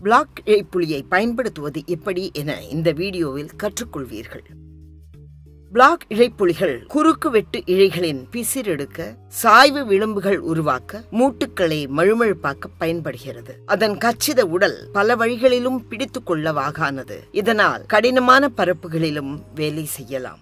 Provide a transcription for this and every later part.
black இழைப்புலியை பயன்படுத்துவது எப்படி என இந்த வீடியோவில் கற்றுக்கொள்வீர்கள் பிளாக் இழைப்புலிகள் குறுக்கு வெட்டு இழைகளின் பிசிறெடுக்க சாய்வு விளிம்புகள் உருவாக்க மூட்டுக்களை மழுமழுப்பாக்க பயன்படுகிறது அதன் கச்சித உடல் பல வழிகளிலும் பிடித்துக் கொள்ள வாகானது இதனால் கடினமான பரப்புகளிலும் வேலை செய்யலாம்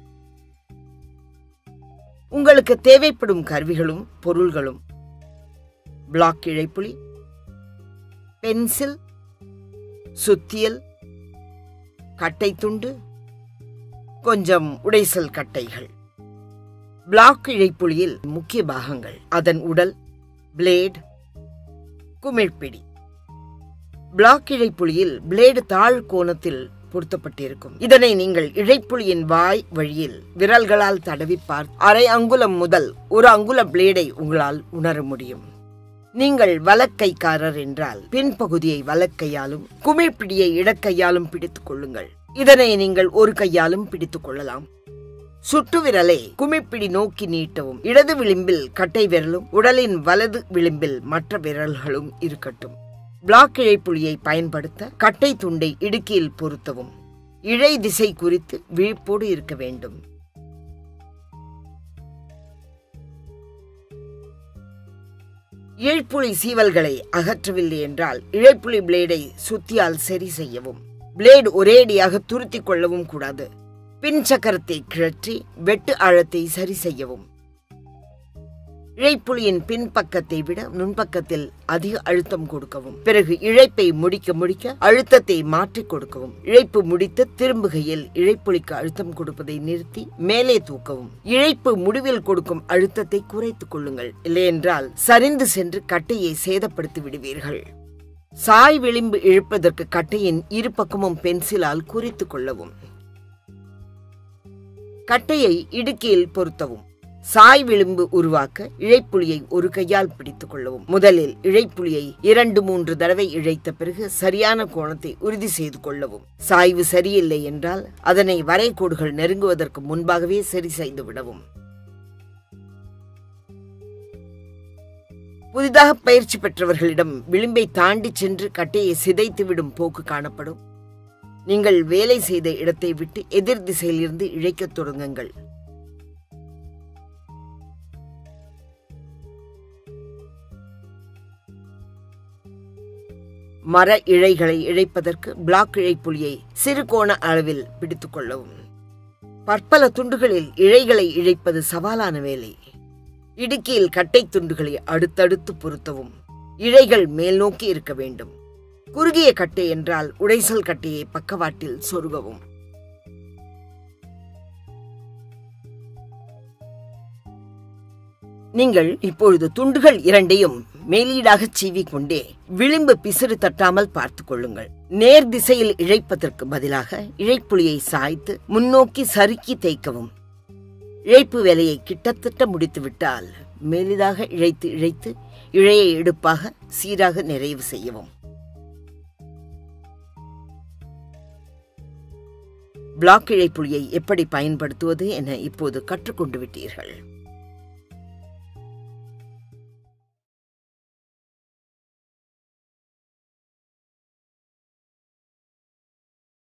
உங்களுக்கு தேவைப்படும் கருவிகளும் பொருள்களும் பிளாக் இழைப்புலி பென்சில் சுத்தியல் கட்டை துண்டு கொஞ்சம் உடைசல் கட்டைகள் பிளாக் இழைப்புலியில் முக்கிய பாகங்கள் அதன் உடல் பிளேட் குமிழ்பிடி பிளாக் இழைப்புலியில் பிளேடு தாழ் கோணத்தில் பொருத்தப்பட்டிருக்கும் இதனை நீங்கள் இழைப்புலியின் வாய் வழியில் விரல்களால் தடவி பார்த்து அரை அங்குலம் முதல் ஒரு அங்குல பிளேடை உங்களால் உணர முடியும் நீங்கள் வலக்கைக்காரர் என்றால் பின்பகுதியை வலக்கையாலும் குமிழ்பிடியை இடக்கையாலும் பிடித்துக் கொள்ளுங்கள் இதனை நீங்கள் ஒரு கையாலும் பிடித்துக் கொள்ளலாம் சுட்டு விரலை குமிப்பிடி நோக்கி நீட்டவும் இடது விளிம்பில் கட்டை விரலும் உடலின் வலது விளிம்பில் மற்ற விரல்களும் இருக்கட்டும் பிளாக் இழைப்புலியை பயன்படுத்த கட்டை துண்டை இடுக்கியில் பொருத்தவும் இழை திசை குறித்து விழிப்போடு இருக்க வேண்டும் இழைப்புலி சீவல்களை அகற்றவில்லை என்றால் இழைப்புலி பிளேடை சுத்தியால் சரி செய்யவும் பிளேடு ஒரேடியாக துருத்திக் கொள்ளவும் கூடாது பின் சக்கரத்தை கிழற்றி வெட்டு ஆழத்தை சரி செய்யவும் இழைப்புலியின் பின்பக்கத்தை விட முன்பக்கத்தில் அதிக அழுத்தம் கொடுக்கவும் பிறகு இழைப்பை முடிக்க முடிக்க அழுத்தத்தை மாற்றிக் கொடுக்கவும் இழைப்பு முடித்து திரும்புகையில் இழைப்புலிக்கு அழுத்தம் கொடுப்பதை நிறுத்தி மேலே தூக்கவும் இழைப்பு முடிவில் கொடுக்கும் அழுத்தத்தை குறைத்துக் கொள்ளுங்கள் இல்லையென்றால் சரிந்து சென்று கட்டையை சேதப்படுத்தி விடுவீர்கள் சாய் விளிம்பு இழுப்பதற்கு கட்டையின் இரு பக்கமும் பென்சிலால் குறித்துக் கொள்ளவும் கட்டையை இடுக்கியில் பொருத்தவும் சாய் விளிம்பு உருவாக்க இழைப்புலியை ஒரு கையால் பிடித்துக் கொள்ளவும் முதலில் இழைப்புலியை இரண்டு மூன்று தடவை இழைத்த பிறகு சரியான கோணத்தை உறுதி செய்து கொள்ளவும் சாய்வு சரியில்லை என்றால் அதனை வரைகோடுகள் நெருங்குவதற்கு முன்பாகவே சரி செய்து விடவும் புதிதாக பயிற்சி பெற்றவர்களிடம் விளிம்பை தாண்டி சென்று கட்டையை சிதைத்து விடும் போக்கு காணப்படும் நீங்கள் வேலை செய்த இடத்தை விட்டு எதிர் திசையிலிருந்து இழைக்கத் தொடங்குங்கள் மர இழைகளை இழைப்பதற்கு பிளாக் இழைப்புலியை சிறு கோண அளவில் பிடித்துக் கொள்ளவும் பற்பல துண்டுகளில் இழைகளை இழைப்பது சவாலான வேலை இடுக்கியில் கட்டை துண்டுகளை அடுத்தடுத்து பொருத்தவும் இழைகள் மேல் நோக்கி இருக்க வேண்டும் குறுகிய கட்டை என்றால் உடைசல் கட்டையை பக்கவாட்டில் சொருகவும் நீங்கள் இப்பொழுது துண்டுகள் இரண்டையும் மேலீடாக சீவிக்கொண்டே விளிம்பு பிசிறு தட்டாமல் பார்த்துக் கொள்ளுங்கள் நேர் திசையில் இழைப்பதற்கு பதிலாக இழைப்புலியை சாய்த்து முன்னோக்கி சறுக்கி தேய்க்கவும் இழைப்பு வேலையை கிட்டத்தட்ட முடித்துவிட்டால் மெலிதாக இழைத்து இழைத்து இழையை எடுப்பாக சீராக நிறைவு செய்யவும் பிளாக் இழைப்புலியை எப்படி பயன்படுத்துவது என இப்போது கற்றுக்கொண்டு விட்டீர்கள்